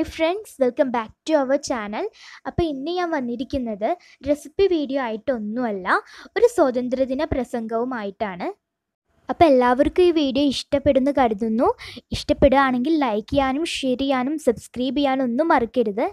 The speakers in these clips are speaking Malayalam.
hi friends welcome back to our channel അപ്പോൾ ഇന്ന് ഞാൻ വന്നിരിക്കുന്നത് റെസിപ്പി വീഡിയോ ആയിട്ടൊന്നുമല്ല ഒരു സ്വാതന്ത്ര്യദിന പ്രസംഗവുമായിട്ടാണ് അപ്പോൾ എല്ലാവർക്കും ഈ വീഡിയോ ഇഷ്ടപ്പെടുന്നു കരുതുന്നു ഇഷ്ടപ്പെടുകയാണെങ്കിൽ ലൈക്ക് ചെയ്യാനും ഷെയർ ചെയ്യാനും സബ്സ്ക്രൈബ് ചെയ്യാനും ഒന്നും മറക്കരുത്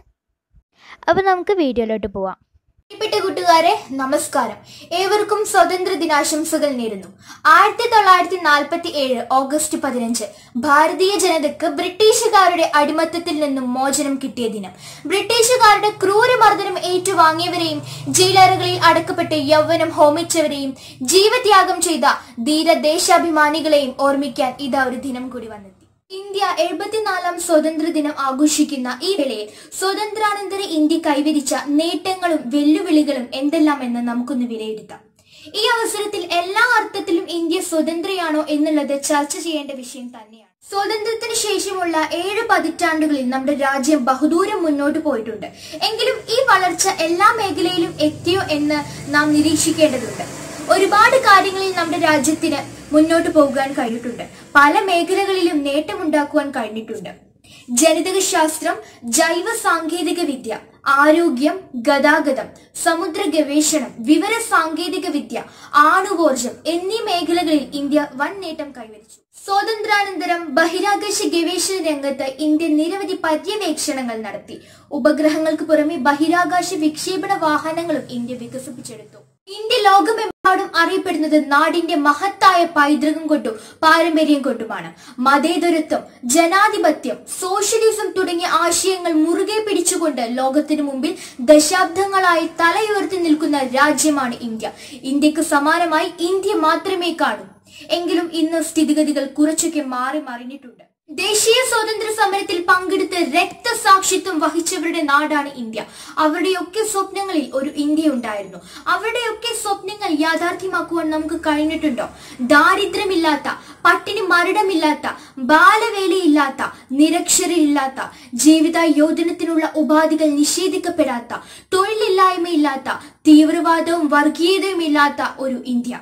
അപ്പോൾ നമുക്ക് വീഡിയോയിലോട്ട് പോവാം പ്രിയപ്പെട്ട കൂട്ടുകാരെ നമസ്കാരം ഏവർക്കും സ്വാതന്ത്ര്യ ദിനാശംസകൾ നേരുന്നു ആയിരത്തി തൊള്ളായിരത്തി നാൽപ്പത്തി ഏഴ് ഓഗസ്റ്റ് പതിനഞ്ച് ഭാരതീയ ജനതയ്ക്ക് ബ്രിട്ടീഷുകാരുടെ അടിമത്തത്തിൽ നിന്നും മോചനം കിട്ടിയ ദിനം ബ്രിട്ടീഷുകാരുടെ ക്രൂരമർദ്ദനം ഏറ്റുവാങ്ങിയവരെയും ജയിലറുകളിൽ അടക്കപ്പെട്ട് യൗവനം ഹോമിച്ചവരെയും ജീവത്യാഗം ചെയ്ത ധീര ദേശാഭിമാനികളെയും ഓർമ്മിക്കാൻ ഇതാ ഒരു ദിനം കൂടി വന്നെത്തി ഇന്ത്യ എഴുപത്തിനാലാം സ്വാതന്ത്ര്യ ദിനം ആഘോഷിക്കുന്ന ഈ വേളയിൽ സ്വാതന്ത്ര്യാനന്തര ഇന്ത്യ കൈവരിച്ച നേട്ടങ്ങളും വെല്ലുവിളികളും എന്തെല്ലാം എന്ന് നമുക്കൊന്ന് വിലയിരുത്താം ഈ അവസരത്തിൽ എല്ലാ അർത്ഥത്തിലും ഇന്ത്യ സ്വതന്ത്രയാണോ എന്നുള്ളത് ചർച്ച ചെയ്യേണ്ട വിഷയം തന്നെയാണ് സ്വാതന്ത്ര്യത്തിന് ശേഷമുള്ള ഏഴ് പതിറ്റാണ്ടുകളിൽ നമ്മുടെ രാജ്യം ബഹുദൂരം മുന്നോട്ട് പോയിട്ടുണ്ട് എങ്കിലും ഈ വളർച്ച എല്ലാ മേഖലയിലും എത്തിയോ എന്ന് നാം നിരീക്ഷിക്കേണ്ടതുണ്ട് ഒരുപാട് കാര്യങ്ങളിൽ നമ്മുടെ രാജ്യത്തിന് മുന്നോട്ട് പോകാൻ കഴിഞ്ഞിട്ടുണ്ട് പല മേഖലകളിലും നേട്ടമുണ്ടാക്കുവാൻ കഴിഞ്ഞിട്ടുണ്ട് ജനിതക ശാസ്ത്രം ജൈവ സാങ്കേതിക വിദ്യ ആരോഗ്യം ഗതാഗതം സമുദ്ര ഗവേഷണം വിവര സാങ്കേതിക വിദ്യ ആണുവോർജം എന്നീ മേഖലകളിൽ ഇന്ത്യ വൻ നേട്ടം കൈവരിച്ചു സ്വാതന്ത്ര്യാനന്തരം ബഹിരാകാശ ഗവേഷണ രംഗത്ത് ഇന്ത്യ നിരവധി പര്യവേക്ഷണങ്ങൾ നടത്തി ഉപഗ്രഹങ്ങൾക്ക് പുറമെ ബഹിരാകാശ വിക്ഷേപണ വാഹനങ്ങളും ഇന്ത്യ വികസിപ്പിച്ചെടുത്തു ഇന്ത്യ ലോകമെമ്പാടും അറിയപ്പെടുന്നത് നാടിന്റെ മഹത്തായ പൈതൃകം കൊണ്ടും പാരമ്പര്യം കൊണ്ടുമാണ് മതേതരത്വം ജനാധിപത്യം സോഷ്യലിസം തുടങ്ങിയ ആശയങ്ങൾ മുറുകെ പിടിച്ചുകൊണ്ട് ലോകത്തിനു മുമ്പിൽ ദശാബ്ദങ്ങളായി തലയുയർത്തി നിൽക്കുന്ന രാജ്യമാണ് ഇന്ത്യ ഇന്ത്യക്ക് സമാനമായി ഇന്ത്യ മാത്രമേ കാണൂ എങ്കിലും ഇന്ന് സ്ഥിതിഗതികൾ കുറച്ചൊക്കെ മാറി മറിഞ്ഞിട്ടുണ്ട് ദേശീയ സ്വാതന്ത്ര്യ സമരത്തിൽ പങ്കെടുത്ത് രക്തസാക്ഷിത്വം വഹിച്ചവരുടെ നാടാണ് ഇന്ത്യ അവരുടെയൊക്കെ സ്വപ്നങ്ങളിൽ ഒരു ഇന്ത്യ ഉണ്ടായിരുന്നു അവരുടെയൊക്കെ സ്വപ്നങ്ങൾ യാഥാർത്ഥ്യമാക്കുവാൻ നമുക്ക് കഴിഞ്ഞിട്ടുണ്ടോ ദാരിദ്ര്യമില്ലാത്ത പട്ടിണി മരണമില്ലാത്ത ബാലവേലയില്ലാത്ത നിരക്ഷരയില്ലാത്ത ജീവിത യോജനത്തിനുള്ള ഉപാധികൾ നിഷേധിക്കപ്പെടാത്ത തൊഴിലില്ലായ്മയില്ലാത്ത തീവ്രവാദവും വർഗീയതയും ഇല്ലാത്ത ഒരു ഇന്ത്യ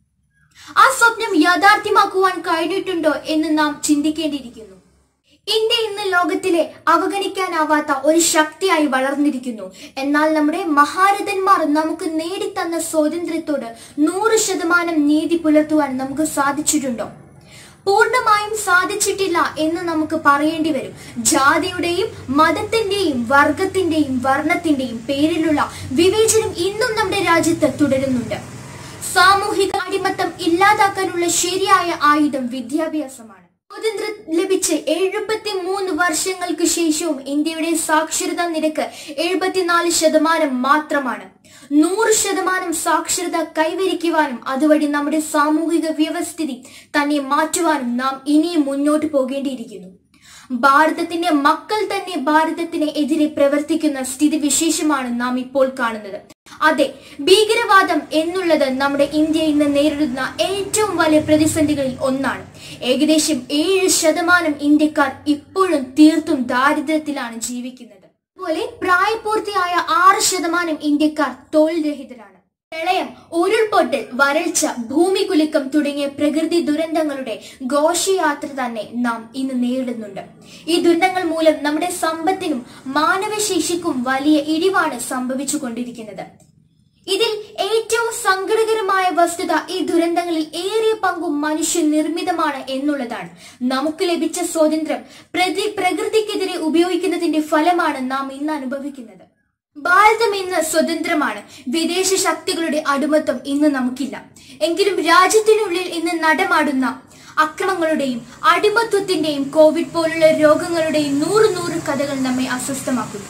ആ സ്വപ്നം യാഥാർത്ഥ്യമാക്കുവാൻ കഴിഞ്ഞിട്ടുണ്ടോ എന്ന് നാം ചിന്തിക്കേണ്ടിയിരിക്കുന്നു ഇന്ത്യ ഇന്ന് ലോകത്തിലെ അവഗണിക്കാനാവാത്ത ഒരു ശക്തിയായി വളർന്നിരിക്കുന്നു എന്നാൽ നമ്മുടെ മഹാരഥന്മാർ നമുക്ക് നേടിത്തന്ന സ്വാതന്ത്ര്യത്തോട് നൂറ് ശതമാനം നീതി പുലർത്തുവാൻ നമുക്ക് സാധിച്ചിട്ടുണ്ടോ പൂർണ്ണമായും സാധിച്ചിട്ടില്ല എന്ന് നമുക്ക് പറയേണ്ടി വരും ജാതിയുടെയും മതത്തിന്റെയും വർഗത്തിന്റെയും വർണ്ണത്തിന്റെയും പേരിലുള്ള വിവേചനം ഇന്നും നമ്മുടെ രാജ്യത്ത് തുടരുന്നുണ്ട് സാമൂഹിക അടിമത്തം ഇല്ലാതാക്കാനുള്ള ശരിയായ ആയുധം വിദ്യാഭ്യാസമാണ് സ്വാതന്ത്ര്യം ലഭിച്ച് എഴുപത്തി മൂന്ന് വർഷങ്ങൾക്ക് ശേഷവും ഇന്ത്യയുടെ സാക്ഷരതാ നിരക്ക് എഴുപത്തിനാല് ശതമാനം മാത്രമാണ് നൂറ് ശതമാനം സാക്ഷരത കൈവരിക്കുവാനും അതുവഴി നമ്മുടെ സാമൂഹിക വ്യവസ്ഥിതി തന്നെ മാറ്റുവാനും നാം ഇനിയും മുന്നോട്ട് പോകേണ്ടിയിരിക്കുന്നു ഭാരതത്തിന്റെ മക്കൾ തന്നെ ഭാരതത്തിന് എതിരെ പ്രവർത്തിക്കുന്ന സ്ഥിതിവിശേഷമാണ് നാം ഇപ്പോൾ കാണുന്നത് അതെ ഭീകരവാദം എന്നുള്ളത് നമ്മുടെ ഇന്ത്യ ഇന്ന് നേരിടുന്ന ഏറ്റവും വലിയ പ്രതിസന്ധികളിൽ ഒന്നാണ് ഏകദേശം ഏഴ് ശതമാനം ഇന്ത്യക്കാർ ഇപ്പോഴും തീർത്തും ദാരിദ്ര്യത്തിലാണ് ജീവിക്കുന്നത് അതുപോലെ പ്രായപൂർത്തിയായ ആറ് ശതമാനം ഇന്ത്യക്കാർ തൊഴിൽ രഹിതരാണ് പ്രളയം ഉരുൾപൊട്ടൽ വരൾച്ച ഭൂമികുലുക്കം തുടങ്ങിയ പ്രകൃതി ദുരന്തങ്ങളുടെ ഘോഷയാത്ര തന്നെ നാം ഇന്ന് നേരിടുന്നുണ്ട് ഈ ദുരന്തങ്ങൾ മൂലം നമ്മുടെ സമ്പത്തിനും മാനവശേഷിക്കും വലിയ ഇടിവാണ് സംഭവിച്ചു കൊണ്ടിരിക്കുന്നത് ഇതിൽ ഏറ്റവും സങ്കടകരമായ വസ്തുത ഈ ദുരന്തങ്ങളിൽ ഏറിയ പങ്കും മനുഷ്യ നിർമ്മിതമാണ് എന്നുള്ളതാണ് നമുക്ക് ലഭിച്ച സ്വാതന്ത്ര്യം പ്രതി പ്രകൃതിക്കെതിരെ ഉപയോഗിക്കുന്നതിന്റെ ഫലമാണ് നാം ഇന്ന് അനുഭവിക്കുന്നത് ഭാരതം ഇന്ന് സ്വതന്ത്രമാണ് വിദേശ ശക്തികളുടെ അടിമത്വം ഇന്ന് നമുക്കില്ല എങ്കിലും രാജ്യത്തിനുള്ളിൽ ഇന്ന് നടമാടുന്ന അക്രമങ്ങളുടെയും അടിമത്വത്തിന്റെയും കോവിഡ് പോലുള്ള രോഗങ്ങളുടെയും നൂറ് നൂറ് കഥകൾ നമ്മെ അസ്വസ്ഥമാക്കുന്നു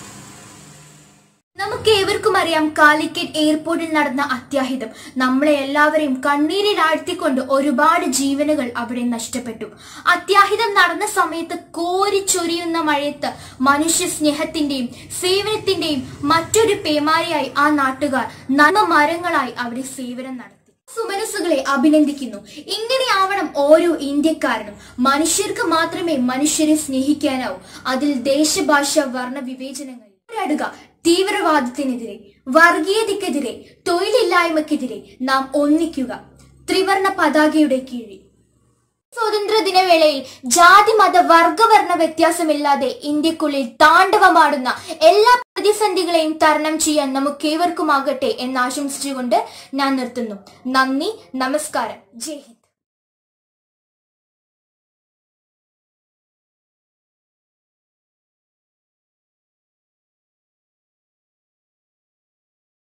നമുക്ക് ഏവർക്കും അറിയാം കാലിക്കറ്റ് എയർപോർട്ടിൽ നടന്ന അത്യാഹിതം നമ്മളെ എല്ലാവരെയും കണ്ണീരിൽ ആഴ്ത്തിക്കൊണ്ട് ഒരുപാട് ജീവനുകൾ അവിടെ നഷ്ടപ്പെട്ടു അത്യാഹിതം നടന്ന സമയത്ത് കോരിച്ചൊരിയുന്ന മഴയത്ത് മനുഷ്യ സ്നേഹത്തിന്റെയും സേവനത്തിന്റെയും മറ്റൊരു പേമാരിയായി ആ നാട്ടുകാർ നന്മ മരങ്ങളായി അവിടെ സേവനം നടത്തി സുമനസ്സുകളെ അഭിനന്ദിക്കുന്നു ഇങ്ങനെയാവണം ഓരോ ഇന്ത്യക്കാരനും മനുഷ്യർക്ക് മാത്രമേ മനുഷ്യരെ സ്നേഹിക്കാനാവൂ അതിൽ ദേശഭാഷ വർണ്ണ വിവേചനങ്ങൾ പോരാടുക തീവ്രവാദത്തിനെതിരെ വർഗീയതയ്ക്കെതിരെ തൊഴിലില്ലായ്മക്കെതിരെ നാം ഒന്നിക്കുക ത്രിവർണ പതാകയുടെ കീഴിൽ സ്വാതന്ത്ര്യ ദിനവേളയിൽ ജാതി മത വർഗവർണ്ണ വ്യത്യാസമില്ലാതെ ഇന്ത്യക്കുള്ളിൽ താണ്ഡവമാടുന്ന എല്ലാ പ്രതിസന്ധികളെയും തരണം ചെയ്യാൻ നമുക്ക് ഏവർക്കുമാകട്ടെ എന്ന് ആശംസിച്ചുകൊണ്ട് ഞാൻ നിർത്തുന്നു നന്ദി നമസ്കാരം ജയ് ഹിന്ദ്